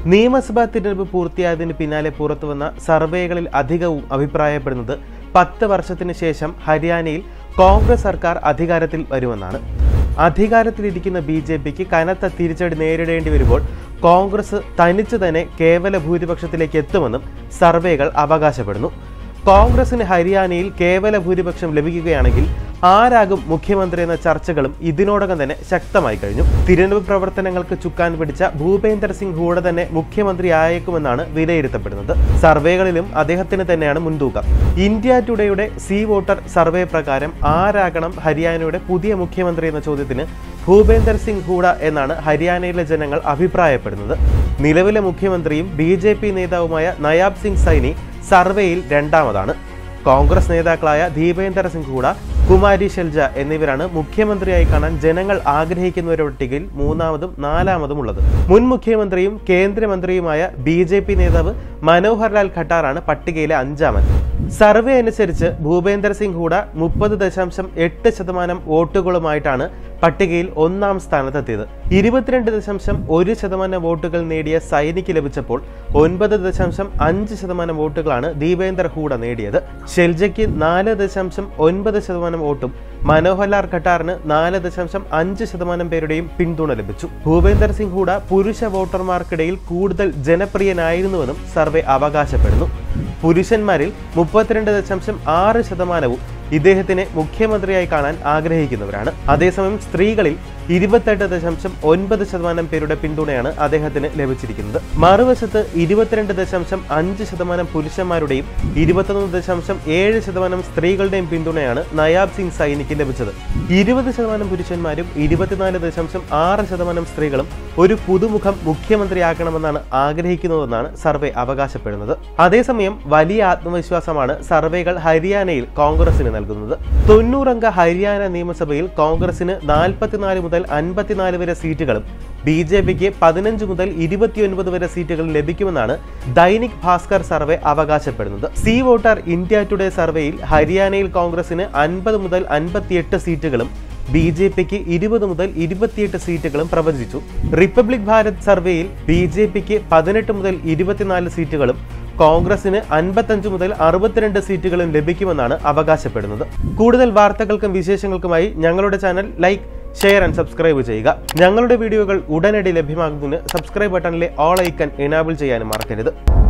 നിയമസഭാ തിരഞ്ഞെടുപ്പ് പൂർത്തിയായതിന് പിന്നാലെ പുറത്തുവന്ന സർവേകളിൽ അധികവും അഭിപ്രായപ്പെടുന്നത് പത്ത് വർഷത്തിന് ശേഷം ഹരിയാനയിൽ കോൺഗ്രസ് സർക്കാർ അധികാരത്തിൽ വരുമെന്നാണ് അധികാരത്തിലിരിക്കുന്ന ബി ജെ പിക്ക് കനത്ത തിരിച്ചടി നേരിടേണ്ടി വരുമ്പോൾ കോൺഗ്രസ് തനിച്ചു തന്നെ കേവല ഭൂരിപക്ഷത്തിലേക്ക് എത്തുമെന്നും സർവേകൾ അവകാശപ്പെടുന്നു കോൺഗ്രസിന് ഹരിയാനയിൽ കേവല ഭൂരിപക്ഷം ലഭിക്കുകയാണെങ്കിൽ ആരാകും മുഖ്യമന്ത്രി എന്ന ചർച്ചകളും ഇതിനോടകം തന്നെ ശക്തമായി കഴിഞ്ഞു തിരഞ്ഞെടുപ്പ് പ്രവർത്തനങ്ങൾക്ക് ചുക്കാൻ പിടിച്ച ഭൂപേന്ദർ സിംഗ് ഹൂഡ തന്നെ മുഖ്യമന്ത്രി ആയേക്കുമെന്നാണ് വിലയിരുത്തപ്പെടുന്നത് സർവേകളിലും അദ്ദേഹത്തിന് തന്നെയാണ് മുൻതൂക്കം ഇന്ത്യ ടുഡേയുടെ സി വോട്ടർ സർവേ പ്രകാരം ആരാകണം ഹരിയാനയുടെ പുതിയ മുഖ്യമന്ത്രി എന്ന ചോദ്യത്തിന് ഭൂപേന്ദർ സിംഗ് ഹൂഡ എന്നാണ് ഹരിയാനയിലെ ജനങ്ങൾ അഭിപ്രായപ്പെടുന്നത് നിലവിലെ മുഖ്യമന്ത്രിയും ബി നേതാവുമായ നയാബ് സിംഗ് സൈനി സർവേയിൽ രണ്ടാമതാണ് കോൺഗ്രസ് നേതാക്കളായ ദീപേന്ദർ സിംഗ് ഹൂഡ കുമാരി ഷെൽജ എന്നിവരാണ് മുഖ്യമന്ത്രിയായി കാണാൻ ജനങ്ങൾ ആഗ്രഹിക്കുന്നവരുടെ പട്ടികയിൽ മൂന്നാമതും നാലാമതും ഉള്ളത് മുൻ മുഖ്യമന്ത്രിയും കേന്ദ്രമന്ത്രിയുമായ ബി ജെ പി നേതാവ് മനോഹർലാൽ ഖട്ടാറാണ് പട്ടികയിലെ അഞ്ചാമൻ സർവേ അനുസരിച്ച് ഭൂപേന്ദർ സിംഗ് ഹൂഡ മുപ്പത് ദശാംശം എട്ട് ശതമാനം വോട്ടുകളുമായിട്ടാണ് പട്ടികയിൽ ഒന്നാം സ്ഥാനത്തെത്തിയത് ഇരുപത്തിരണ്ട് ദശാംശം ഒരു ശതമാനം വോട്ടുകൾ നേടിയ സൈനിക്ക് ലഭിച്ചപ്പോൾ ഒൻപത് ദശാംശം അഞ്ച് ശതമാനം വോട്ടുകളാണ് ദീപേന്ദർ ഹൂഡ നേടിയത് ഷെൽജയ്ക്ക് നാല് ദശാംശം ഒൻപത് ശതമാനം വോട്ടും മനോഹർലാൽ ഖട്ടാറിന് നാല് ദശാംശം അഞ്ച് ശതമാനം പേരുടെയും പിന്തുണ ലഭിച്ചു ഭൂപേന്ദർ സിംഗ് ഹൂഡ പുരുഷ വോട്ടർമാർക്കിടയിൽ കൂടുതൽ ജനപ്രിയനായിരുന്നുവെന്നും സർവേ അവകാശപ്പെടുന്നു പുരുഷന്മാരിൽ മുപ്പത്തിരണ്ട് ദശാംശം ആറ് ശതമാനവും ഇദ്ദേഹത്തിനെ മുഖ്യമന്ത്രിയായി കാണാൻ ആഗ്രഹിക്കുന്നവരാണ് അതേസമയം സ്ത്രീകളിൽ ഇരുപത്തെട്ട് ദശാംശം ഒൻപത് ശതമാനം പേരുടെ പിന്തുണയാണ് അദ്ദേഹത്തിന് ലഭിച്ചിരിക്കുന്നത് മറുവശത്ത് ഇരുപത്തിരണ്ട് ദശാംശം അഞ്ച് ശതമാനം പുരുഷന്മാരുടെയും ഇരുപത്തൊന്ന് ദശാംശം ഏഴ് ശതമാനം സ്ത്രീകളുടെയും പിന്തുണയാണ് നയാബ് സിംഗ് സൈനിക്ക് ലഭിച്ചത് ഇരുപത് ശതമാനം പുരുഷന്മാരും ഇരുപത്തിനാല് ദശാംശം ആറ് ശതമാനം സ്ത്രീകളും ഒരു പുതുമുഖം മുഖ്യമന്ത്രിയാക്കണമെന്നാണ് ആഗ്രഹിക്കുന്നതെന്നാണ് സർവേ അവകാശപ്പെടുന്നത് അതേസമയം വലിയ ആത്മവിശ്വാസമാണ് സർവേകൾ ഹരിയാനയിൽ കോൺഗ്രസിന് നൽകുന്നത് തൊണ്ണൂറംഗ ഹരിയാന നിയമസഭയിൽ കോൺഗ്രസിന് നാൽപ്പത്തിനാല് മുതൽ അൻപത്തിനാല് വരെ സീറ്റുകളും ബി ജെ പിക്ക് പതിനഞ്ച് മുതൽ ഇരുപത്തിയൊൻപത് വരെ സീറ്റുകൾ ലഭിക്കുമെന്നാണ് ദൈനിക് ഭാസ്കർ സർവേ അവകാശപ്പെടുന്നത് സി വോട്ടർ ഇന്ത്യ ടുഡേ സർവേയിൽ ഹരിയാനയിൽ കോൺഗ്രസിന് അൻപത് മുതൽ അൻപത്തിയെട്ട് സീറ്റുകളും ബി ജെ പിക്ക് ഇരുപത് മുതൽ ഇരുപത്തിയെട്ട് സീറ്റുകളും പ്രവചിച്ചു റിപ്പബ്ലിക് ഭാരത് സർവേയിൽ ബി ജെ പിക്ക് പതിനെട്ട് മുതൽ ഇരുപത്തിനാല് സീറ്റുകളും കോൺഗ്രസിന് അൻപത്തഞ്ച് മുതൽ അറുപത്തിരണ്ട് സീറ്റുകളും ലഭിക്കുമെന്നാണ് അവകാശപ്പെടുന്നത് കൂടുതൽ വാർത്തകൾക്കും വിശേഷങ്ങൾക്കുമായി ഞങ്ങളുടെ channel like share and subscribe ചെയ്യുക ഞങ്ങളുടെ വീഡിയോകൾ ഉടനടി ലഭ്യമാകുന്നതിന് സബ്സ്ക്രൈബ് ബട്ടണിലെ ഓൾ ഐക്കൺ എനാബിൾ ചെയ്യാനും മറക്കരുത്